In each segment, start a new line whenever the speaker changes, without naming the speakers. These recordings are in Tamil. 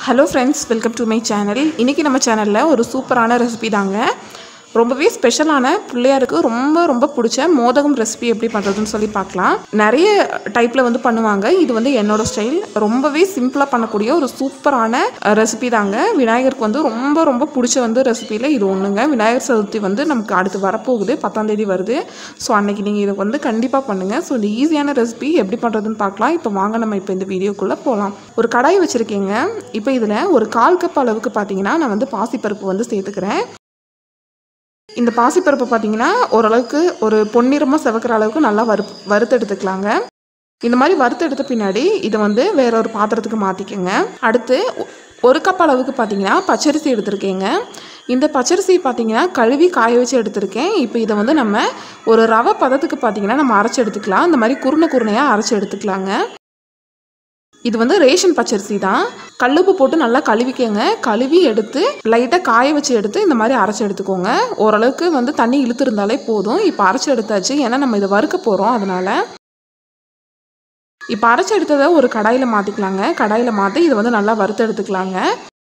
hello friends welcome to my channel இன்றைக்கி நம்ம சேனலில் ஒரு சூப்பரான ரெசிபி தாங்க ரொம்பவே ஸ்பெஷலான பிள்ளையாருக்கு ரொம்ப ரொம்ப பிடிச்ச மோதகம் ரெசிபி எப்படி பண்ணுறதுன்னு சொல்லி பார்க்கலாம் நிறைய டைப்பில் வந்து பண்ணுவாங்க இது வந்து என்னோட ஸ்டைல் ரொம்பவே சிம்பிளாக பண்ணக்கூடிய ஒரு சூப்பரான ரெசிபி தாங்க விநாயகருக்கு வந்து ரொம்ப ரொம்ப பிடிச்ச வந்து ரெசிபியில் இது ஒன்றுங்க விநாயகர் சதுர்த்தி வந்து நமக்கு அடுத்து வரப்போகுது பத்தாம் தேதி வருது ஸோ அன்னைக்கு நீங்கள் இதை வந்து கண்டிப்பாக பண்ணுங்கள் ஸோ இந்த ஈஸியான ரெசிபி எப்படி பண்ணுறதுன்னு பார்க்கலாம் இப்போ வாங்க நம்ம இப்போ இந்த வீடியோக்குள்ளே போகலாம் ஒரு கடாய் வச்சுருக்கேங்க இப்போ இதில் ஒரு கால் கப் அளவுக்கு பார்த்தீங்கன்னா நான் வந்து பாசிப்பருப்பு வந்து சேர்த்துக்கிறேன் இந்த பாசிப்பருப்பு பார்த்தீங்கன்னா ஓரளவுக்கு ஒரு பொன்னிறமாக செவக்கிற அளவுக்கு நல்லா வறு வறுத்தெடுத்துக்கலாங்க இந்த மாதிரி வறுத்தெடுத்த பின்னாடி இதை வந்து வேற ஒரு பாத்திரத்துக்கு மாற்றிக்கோங்க அடுத்து ஒ- ஒரு கப் அளவுக்கு பார்த்தீங்கன்னா பச்சரிசி எடுத்திருக்கேங்க இந்த பச்சரிசி பார்த்தீங்கன்னா கழுவி காய வச்சு எடுத்திருக்கேன் இப்போ இதை வந்து நம்ம ஒரு ரவை பதத்துக்கு பார்த்தீங்கன்னா நம்ம அரைச்சி எடுத்துக்கலாம் இந்த மாதிரி குருணை குருணையாக அரைச்சி எடுத்துக்கலாங்க இது வந்து ரேஷன் பச்சரிசி தான் கல்லுப்பு போட்டு நல்லா கழுவிக்கங்க கழுவி எடுத்து லைட்டாக காய வச்சு எடுத்து இந்த மாதிரி அரைச்சி எடுத்துக்கோங்க ஓரளவுக்கு வந்து தண்ணி இழுத்துருந்தாலே போதும் இப்போ அரைச்சி எடுத்தாச்சு ஏன்னா நம்ம இதை வறுக்க போகிறோம் அதனால இப்போ அரைச்சி எடுத்ததை ஒரு கடாயில் மாற்றிக்கலாங்க கடாயில் மாற்றி இதை வந்து நல்லா வறுத்து எடுத்துக்கலாங்க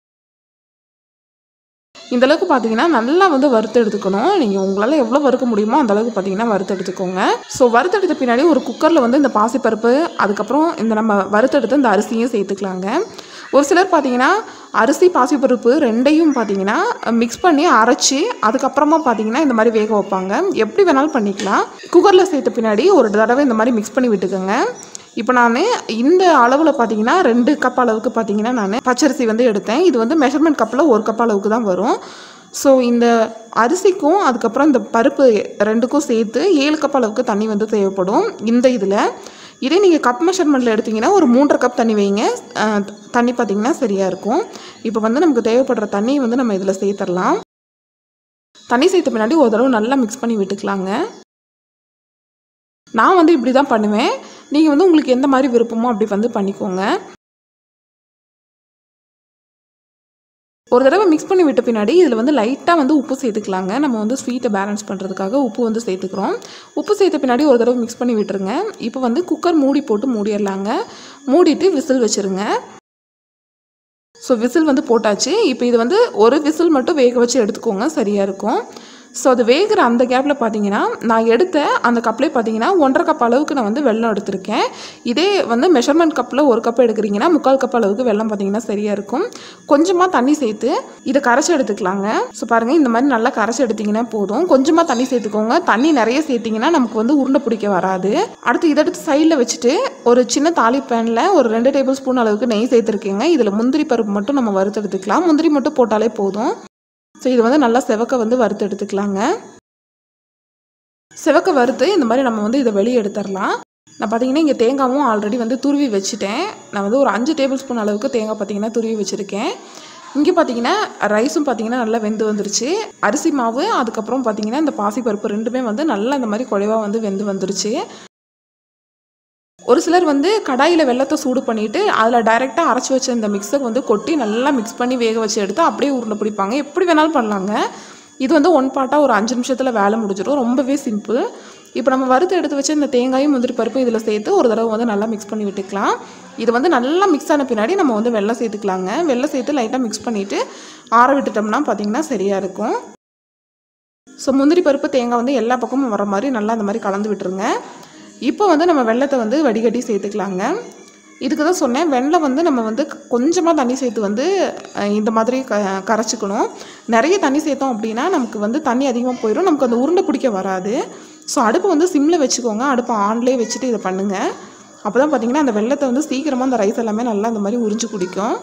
இந்த அளவுக்கு பார்த்தீங்கன்னா நல்லா வந்து வறுத்து எடுத்துக்கணும் நீங்கள் உங்களால் எவ்வளோ வறுக்க முடியுமோ அந்த அளவுக்கு பார்த்தீங்கன்னா வறுத்து எடுத்துக்கோங்க ஸோ வறுத்து எடுத்த பின்னாடி ஒரு குக்கரில் வந்து இந்த பாசிப்பருப்பு அதுக்கப்புறம் இந்த நம்ம வறுத்தெடுத்த இந்த அரிசியும் சேர்த்துக்கலாங்க ஒரு சிலர் பார்த்தீங்கன்னா அரிசி பாசிப்பருப்பு ரெண்டையும் பார்த்தீங்கன்னா மிக்ஸ் பண்ணி அரைச்சி அதுக்கப்புறமா பார்த்தீங்கன்னா இந்த மாதிரி வேக வைப்பாங்க எப்படி வேணாலும் பண்ணிக்கலாம் குக்கரில் சேர்த்த பின்னாடி ஒரு தடவை இந்த மாதிரி மிக்ஸ் பண்ணி விட்டுக்கோங்க இப்போ நான் இந்த அளவில் பார்த்தீங்கன்னா ரெண்டு கப் அளவுக்கு பார்த்தீங்கன்னா நான் பச்சரிசி வந்து எடுத்தேன் இது வந்து மெஷர்மெண்ட் கப்பில் ஒரு கப் அளவுக்கு தான் வரும் ஸோ இந்த அரிசிக்கும் அதுக்கப்புறம் இந்த பருப்பு ரெண்டுக்கும் சேர்த்து ஏழு கப் அளவுக்கு தண்ணி வந்து தேவைப்படும் இந்த இதில் இதே நீங்கள் கப் மெஷர்மெண்ட்டில் எடுத்தீங்கன்னா ஒரு மூன்றரை கப் தண்ணி வைங்க அஹ், தண்ணி பார்த்தீங்கன்னா சரியாக இருக்கும் இப்போ வந்து நமக்கு தேவைப்படுற தண்ணி வந்து நம்ம இதில் சேர்த்துடலாம் தண்ணி சேர்த்த பின்னாடி ஒரு தடவை நல்லா மிக்ஸ் பண்ணி விட்டுக்கலாங்க நான் வந்து இப்படி தான் பண்ணுவேன் நீங்கள் வந்து உங்களுக்கு எந்த மாதிரி விருப்பமோ அப்படி வந்து பண்ணிக்கோங்க ஒரு தடவை மிக்ஸ் பண்ணி விட்ட பின்னாடி இதில் வந்து லைட்டாக வந்து உப்பு சேர்த்துக்கலாங்க நம்ம வந்து ஸ்வீட்டை பேலன்ஸ் பண்ணுறதுக்காக உப்பு வந்து சேர்த்துக்கிறோம் உப்பு சேர்த்த பின்னாடி ஒரு தடவை மிக்ஸ் பண்ணி விட்டுருங்க இப்போ வந்து குக்கர் மூடி போட்டு மூடிடலாங்க மூடிட்டு விசில் வச்சுருங்க ஸோ விசில் வந்து போட்டாச்சு இப்போ இது வந்து ஒரு விசில் மட்டும் வேக வச்சு எடுத்துக்கோங்க சரியாக இருக்கும் ஸோ அது வேகிற அந்த கேப்பில் பார்த்தீங்கன்னா நான் எடுத்த அந்த கப்லேயே பார்த்தீங்கன்னா ஒன்றரை கப் அளவுக்கு நான் வந்து வெல்லம் எடுத்திருக்கேன் இதே வந்து மெஷர்மெண்ட் கப்பில் ஒரு கப் எடுக்கிறீங்கன்னா முக்கால் கப் அளவுக்கு வெல்லம் பார்த்தீங்கன்னா சரியாக இருக்கும் கொஞ்சமாக தண்ணி சேர்த்து இதை கரைச்சி எடுத்துக்கலாங்க ஸோ பாருங்கள் இந்த மாதிரி நல்லா கரைச்சி எடுத்தீங்கன்னா போதும் கொஞ்சமாக தண்ணி சேர்த்துக்கோங்க தண்ணி நிறைய சேர்த்திங்கன்னா நமக்கு வந்து உருண்டை பிடிக்க வராது அடுத்து இதை எடுத்து சைடில் வச்சுட்டு ஒரு சின்ன தாலி பேனில் ஒரு ரெண்டு டேபிள் ஸ்பூன் அளவுக்கு நெய் சேர்த்துருக்கேங்க இதில் முந்திரி பருப்பு மட்டும் நம்ம வறுத்து எடுத்துக்கலாம் முந்திரி மட்டும் போட்டாலே போதும் ஸோ இது வந்து நல்லா செவக்க வந்து வறுத்து எடுத்துக்கலாங்க செவக்க வறுத்து இந்த மாதிரி நம்ம வந்து இதை வெளியே எடுத்துடலாம் நான் பார்த்தீங்கன்னா இங்கே தேங்காவும் ஆல்ரெடி வந்து துருவி வச்சுட்டேன் நான் வந்து ஒரு அஞ்சு டேபிள் ஸ்பூன் அளவுக்கு தேங்காய் பார்த்தீங்கன்னா துருவி வச்சுருக்கேன் இங்கே பார்த்தீங்கன்னா ரைஸும் பார்த்தீங்கன்னா நல்லா வெந்து வந்துருச்சு அரிசி மாவு அதுக்கப்புறம் பார்த்தீங்கன்னா இந்த பாசிப்பருப்பு ரெண்டுமே வந்து நல்லா இந்த மாதிரி குழைவாக வந்து வெந்து வந்துருச்சு ஒரு சிலர் வந்து கடாயில் வெள்ளத்தை சூடு பண்ணிவிட்டு அதில் டைரெக்டாக அரைச்சி வச்ச இந்த மிக்ஸை வந்து கொட்டி நல்லா மிக்ஸ் பண்ணி வேக வச்சு எடுத்து அப்படியே உருண்டை பிடிப்பாங்க எப்படி வேணாலும் பண்ணலாங்க இது வந்து ஒன் பார்ட்டாக ஒரு அஞ்சு நிமிஷத்தில் வேலை முடிஞ்சிடும் ரொம்பவே சிம்பிள் இப்போ நம்ம வறுத்து எடுத்து வச்ச இந்த தேங்காயும் முந்திரி பருப்பும் இதில் சேர்த்து ஒரு தடவை வந்து நல்லா மிக்ஸ் பண்ணி விட்டுக்கலாம் இது வந்து நல்லா மிக்ஸ் ஆன பின்னாடி நம்ம வந்து வெள்ளம் சேர்த்துக்கலாங்க வெள்ளம் சேர்த்து லைட்டாக மிக்ஸ் பண்ணிவிட்டு ஆற விட்டுட்டோம்னா பார்த்திங்கன்னா சரியாக இருக்கும் ஸோ முந்திரி பருப்பு தேங்காய் வந்து எல்லா பக்கமும் வர மாதிரி நல்லா அந்த மாதிரி கலந்து விட்டுருங்க இப்போ வந்து நம்ம வெள்ளத்தை வந்து வடிகட்டி சேர்த்துக்கலாங்க இதுக்கு தான் சொன்னேன் வெள்ளம் வந்து நம்ம வந்து கொஞ்சமாக தண்ணி சேர்த்து வந்து அஹ், இந்த மாதிரி க கரைச்சிக்கணும் நிறைய தண்ணி சேர்த்தோம் அப்படின்னா நமக்கு வந்து தண்ணி அதிகமாக போயிடும் நமக்கு அந்த உருண்டை பிடிக்க வராது ஸோ அடுப்பு வந்து சிம்மில் வச்சுக்கோங்க அடுப்பை ஆன்லேயே வச்சுட்டு இதை பண்ணுங்கள் அப்போ தான் பார்த்தீங்கன்னா அந்த வெள்ளத்தை வந்து சீக்கிரமாக அந்த ரைஸ் எல்லாமே நல்லா அந்த மாதிரி உறிஞ்சு குடிக்கும்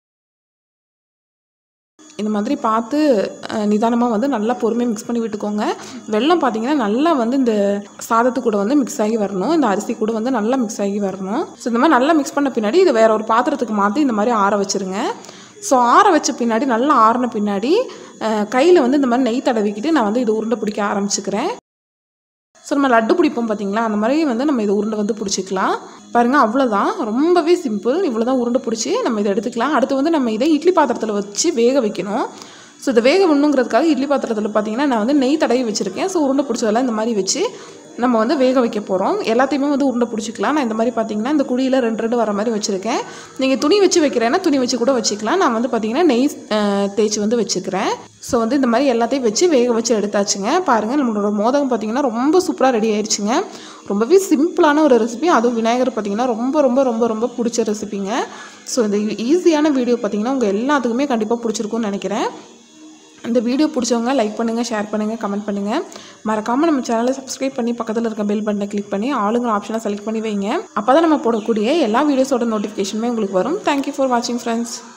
இந்த மாதிரி பார்த்து நிதானமாக வந்து நல்லா பொறுமையாக மிக்ஸ் பண்ணி விட்டுக்கோங்க வெல்லம் பார்த்தீங்கன்னா நல்லா வந்து இந்த சாதத்து கூட வந்து மிக்ஸ் ஆகி வரணும் இந்த அரிசி கூட வந்து நல்லா மிக்ஸ் ஆகி வரணும் ஸோ இந்த மாதிரி நல்லா மிக்ஸ் பண்ண பின்னாடி இதை வேற ஒரு பாத்திரத்துக்கு மாற்றி இந்த மாதிரி ஆற வச்சுருங்க ஸோ ஆற வச்ச பின்னாடி நல்லா ஆறின பின்னாடி கையில் வந்து இந்த மாதிரி நெய் தடவிக்கிட்டு நான் வந்து இது உருண்டை பிடிக்க ஆரம்பிச்சுக்கிறேன் ஸோ நம்ம லட்டு பிடிப்போம் பார்த்தீங்களா அந்த மாதிரி வந்து நம்ம இதை உருண்டை வந்து பிடிச்சிக்கலாம் பாருங்கள் அவ்வளோதான் ரொம்பவே சிம்பிள் இவ்வளோ தான் உருண்டை பிடிச்சி நம்ம இதை எடுத்துக்கலாம் அடுத்து வந்து நம்ம இதை இட்லி பாத்திரத்தில் வச்சு வேக வைக்கணும் ஸோ இதை வேக விடணுங்கிறதுக்காக இட்லி பாத்திரத்தில் பார்த்தீங்கன்னா நான் வந்து நெய் தடவி வச்சுருக்கேன் ஸோ உருண்டை பிடிச்சதெல்லாம் இந்த மாதிரி வச்சு நம்ம வந்து வேக வைக்க போகிறோம் எல்லாத்தையுமே வந்து உருண்டை பிடிச்சிக்கலாம் நான் இந்த மாதிரி பார்த்தீங்கன்னா இந்த குழியில் ரெண்டு ரெண்டு வர மாதிரி வச்சுருக்கேன் நீங்கள் துணி வச்சு வைக்கிறேன்னா துணி வச்சு கூட வச்சுக்கலாம் நான் வந்து பார்த்தீங்கன்னா நெய் அஹ், தேய்ச்சி வந்து வச்சுக்கிறேன் ஸோ வந்து இந்த மாதிரி எல்லாத்தையும் வச்சு வேக வச்சு எடுத்தாச்சுங்க பாருங்கள் நம்மளோட மோதகம் பார்த்தீங்கன்னா ரொம்ப சூப்பராக ரெடி ஆயிடுச்சுங்க ரொம்பவே சிம்பிளான ஒரு ரெசிபி அதுவும் விநாயகர் பார்த்தீங்கன்னா ரொம்ப ரொம்ப ரொம்ப ரொம்ப பிடிச்ச ரெசிபிங்க ஸோ இந்த ஈஸியான வீடியோ பார்த்தீங்கன்னா உங்கள் எல்லாத்துக்குமே கண்டிப்பாக பிடிச்சிருக்கும்னு நினைக்கிறேன் இந்த வீடியோ பிடிச்சவங்க லைக் பண்ணுங்கள் ஷேர் பண்ணுங்கள் கமெண்ட் பண்ணுங்கள் மறக்காமல் நம்ம சேனலை சப்ஸ்கிரைப் பண்ணி பக்கத்தில் இருக்க பெல் பட்டனை கிளிக் பண்ணி ஆளுங்கிற ஆப்ஷனை செலக்ட் பண்ணி வைங்க அப்போ தான் நம்ம போடக்கூடிய எல்லா வீடியோஸோட நோட்டிஃபிகேஷனுமே உங்களுக்கு வரும் தேங்க்யூ ஃபார் வாட்சிங் ஃப்ரெண்ட்ஸ்